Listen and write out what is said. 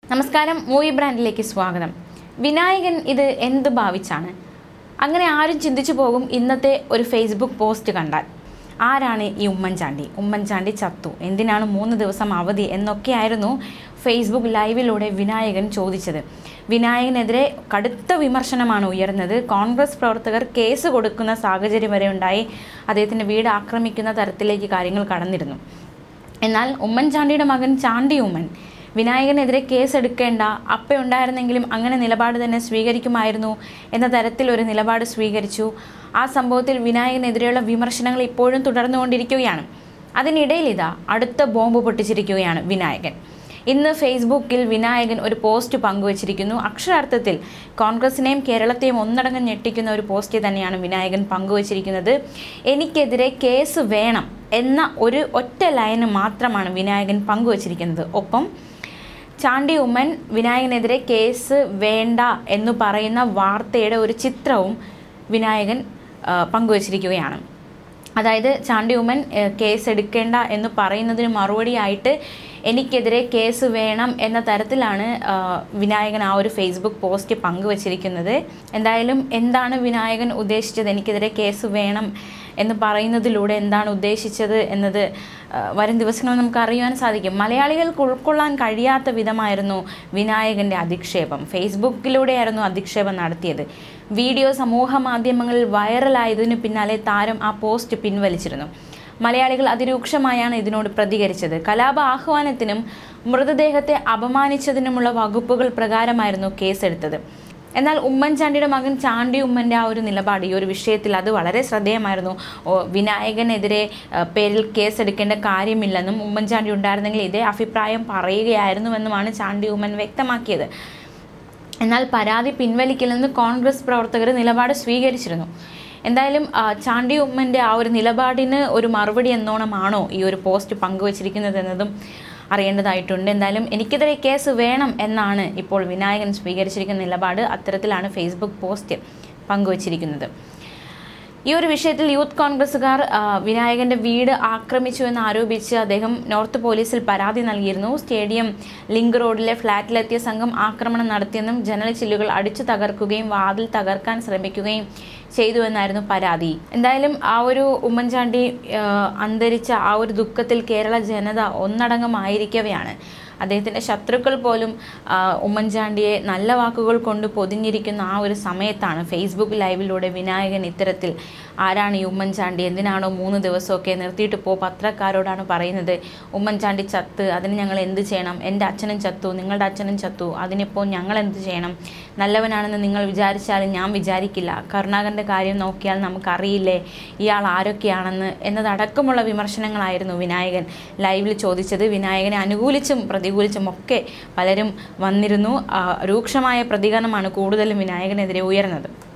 നമസ്കാരം മൂവി ബ്രാൻഡിലേക്ക് സ്വാഗതം വിനായകൻ ഇത് എന്ത് ഭാവിച്ചാണ് അങ്ങനെ ആരും ചിന്തിച്ചു പോകും ഇന്നത്തെ ഒരു ഫേസ്ബുക്ക് പോസ്റ്റ് കണ്ടാൽ ആരാണ് ഈ ഉമ്മൻചാണ്ടി ഉമ്മൻചാണ്ടി ചത്തു എന്തിനാണ് മൂന്ന് ദിവസം അവധി എന്നൊക്കെയായിരുന്നു ഫേസ്ബുക്ക് ലൈവിലൂടെ വിനായകൻ ചോദിച്ചത് വിനായകനെതിരെ കടുത്ത വിമർശനമാണ് ഉയർന്നത് കോൺഗ്രസ് പ്രവർത്തകർ കേസ് കൊടുക്കുന്ന സാഹചര്യം വരെ ഉണ്ടായി അദ്ദേഹത്തിൻ്റെ വീട് ആക്രമിക്കുന്ന തരത്തിലേക്ക് കാര്യങ്ങൾ കടന്നിരുന്നു എന്നാൽ ഉമ്മൻചാണ്ടിയുടെ മകൻ ചാണ്ടി ഉമ്മൻ വിനായകനെതിരെ കേസ് എടുക്കേണ്ട അപ്പ ഉണ്ടായിരുന്നെങ്കിലും അങ്ങനെ നിലപാട് തന്നെ സ്വീകരിക്കുമായിരുന്നു എന്ന തരത്തിൽ ഒരു നിലപാട് സ്വീകരിച്ചു ആ സംഭവത്തിൽ വിനായകനെതിരെയുള്ള വിമർശനങ്ങൾ ഇപ്പോഴും തുടർന്നുകൊണ്ടിരിക്കുകയാണ് അതിനിടയിൽ ഇതാ അടുത്ത ബോംബ് പൊട്ടിച്ചിരിക്കുകയാണ് വിനായകൻ ഇന്ന് ഫേസ്ബുക്കിൽ വിനായകൻ ഒരു പോസ്റ്റ് പങ്കുവച്ചിരിക്കുന്നു അക്ഷരാർത്ഥത്തിൽ കോൺഗ്രസിനെയും കേരളത്തെയും ഒന്നടങ്കം ഞെട്ടിക്കുന്ന ഒരു പോസ്റ്റ് തന്നെയാണ് വിനായകൻ പങ്കുവച്ചിരിക്കുന്നത് എനിക്കെതിരെ കേസ് വേണം എന്ന ഒരു ഒറ്റ ലൈന് മാത്രമാണ് വിനായകൻ പങ്കുവച്ചിരിക്കുന്നത് ഒപ്പം ചാണ്ടി ഉമ്മൻ വിനായകനെതിരെ കേസ് വേണ്ട എന്ന് പറയുന്ന വാർത്തയുടെ ഒരു ചിത്രവും വിനായകൻ ആ, പങ്കുവച്ചിരിക്കുകയാണ് അതായത് ചാണ്ടി ഉമ്മൻ ഏഹ്, കേസ് എടുക്കേണ്ട എന്ന് പറയുന്നതിന് മറുപടിയായിട്ട് എനിക്കെതിരെ കേസ് വേണം എന്ന തരത്തിലാണ് ആ, വിനായകൻ ആ ഒരു ഫേസ്ബുക്ക് പോസ്റ്റ് പങ്കുവച്ചിരിക്കുന്നത് എന്തായാലും എന്താണ് വിനായകൻ ഉദ്ദേശിച്ചത് എനിക്കെതിരെ കേസ് വേണം എന്ന് പറയുന്നതിലൂടെ എന്താണ് ഉദ്ദേശിച്ചത് എന്നത് ആ, വരും ദിവസങ്ങളിൽ നമുക്ക് അറിയുവാൻ സാധിക്കും മലയാളികൾക്ക് ഉൾക്കൊള്ളാൻ കഴിയാത്ത വിധമായിരുന്നു വിനായകൻ്റെ അധിക്ഷേപം ഫേസ്ബുക്കിലൂടെയായിരുന്നു അധിക്ഷേപം നടത്തിയത് വീഡിയോ സമൂഹ മാധ്യമങ്ങളിൽ വൈറലായതിനു പിന്നാലെ താരം ആ പോസ്റ്റ് പിൻവലിച്ചിരുന്നു മലയാളികൾ അതിരൂക്ഷമായാണ് ഇതിനോട് പ്രതികരിച്ചത് കലാപ ആഹ്വാനത്തിനും മൃതദേഹത്തെ അപമാനിച്ചതിനുമുള്ള വകുപ്പുകൾ പ്രകാരമായിരുന്നു കേസെടുത്തത് എന്നാൽ ഉമ്മൻചാണ്ടിയുടെ മകൻ ചാണ്ടി ഉമ്മൻ്റെ ആ ഒരു നിലപാട് ഈ ഒരു വിഷയത്തിൽ അത് വളരെ ശ്രദ്ധേയമായിരുന്നു ഓ, വിനായകനെതിരെ ആ, പേരിൽ കേസെടുക്കേണ്ട കാര്യമില്ലെന്നും ഉമ്മൻചാണ്ടി ഉണ്ടായിരുന്നെങ്കിൽ ഇതേ അഭിപ്രായം പറയുകയായിരുന്നുവെന്നുമാണ് ചാണ്ടി ഉമ്മൻ വ്യക്തമാക്കിയത് എന്നാൽ പരാതി പിൻവലിക്കില്ലെന്ന് കോൺഗ്രസ് പ്രവർത്തകർ നിലപാട് സ്വീകരിച്ചിരുന്നു എന്തായാലും ആ, ചാണ്ടി ഉമ്മൻ്റെ ആ ഒരു നിലപാടിന് ഒരു മറുപടി എന്നോണമാണോ ഈ ഒരു പോസ്റ്റ് പങ്കുവച്ചിരിക്കുന്നത് എന്നതും അറിയേണ്ടതായിട്ടുണ്ട് എന്തായാലും എനിക്കെതിരെ കേസ് വേണം എന്നാണ് ഇപ്പോൾ വിനായകൻ സ്വീകരിച്ചിരിക്കുന്ന നിലപാട് അത്തരത്തിലാണ് ഫേസ്ബുക്ക് പോസ്റ്റ് പങ്കുവച്ചിരിക്കുന്നത് ഈ ഒരു വിഷയത്തിൽ യൂത്ത് കോൺഗ്രസ്സുകാർ ആ, വിനായകന്റെ വീട് ആക്രമിച്ചു എന്ന് ആരോപിച്ച് അദ്ദേഹം നോർത്ത് പോലീസിൽ പരാതി നൽകിയിരുന്നു സ്റ്റേഡിയം ലിങ്ക് റോഡിലെ ഫ്ളാറ്റിലെത്തിയ സംഘം ആക്രമണം നടത്തിയെന്നും ജനൽ ചില്ലുകൾ അടിച്ചു തകർക്കുകയും വാതിൽ തകർക്കാൻ ശ്രമിക്കുകയും ചെയ്തുവെന്നായിരുന്നു പരാതി എന്തായാലും ആ ഒരു ഉമ്മൻചാണ്ടി ആ, അന്തരിച്ച ആ ഒരു ദുഃഖത്തിൽ കേരള ജനത ഒന്നടങ്കമായിരിക്കവെയാണ് അദ്ദേഹത്തിൻ്റെ ശത്രുക്കൾ പോലും ആ, ഉമ്മൻചാണ്ടിയെ നല്ല വാക്കുകൾ കൊണ്ട് പൊതിഞ്ഞിരിക്കുന്ന ആ ഒരു സമയത്താണ് ഫേസ്ബുക്ക് ലൈവിലൂടെ വിനായകൻ ഇത്തരത്തിൽ ആരാണ് ഈ ഉമ്മൻചാണ്ടി എന്തിനാണോ മൂന്ന് ദിവസമൊക്കെ നിർത്തിയിട്ട് പോ പത്രക്കാരോടാണ് പറയുന്നത് ഉമ്മൻചാണ്ടി ചത്ത് അതിന് ഞങ്ങൾ എന്ത് ചെയ്യണം എൻ്റെ അച്ഛനും ചത്തു നിങ്ങളുടെ അച്ഛനും ചത്തു അതിനിപ്പോൾ ഞങ്ങൾ എന്ത് ചെയ്യണം നല്ലവനാണെന്ന് നിങ്ങൾ വിചാരിച്ചാലും ഞാൻ വിചാരിക്കില്ല കരുണാകരൻ്റെ കാര്യം നോക്കിയാൽ നമുക്കറിയില്ലേ ഇയാൾ ആരൊക്കെയാണെന്ന് എന്നതടക്കമുള്ള വിമർശനങ്ങളായിരുന്നു വിനായകൻ ലൈവിൽ ചോദിച്ചത് വിനായകനെ അനുകൂലിച്ചും പ്രതികൂലിച്ചും ഒക്കെ പലരും വന്നിരുന്നു ആ, രൂക്ഷമായ പ്രതികരണമാണ് കൂടുതലും വിനായകനെതിരെ ഉയർന്നത്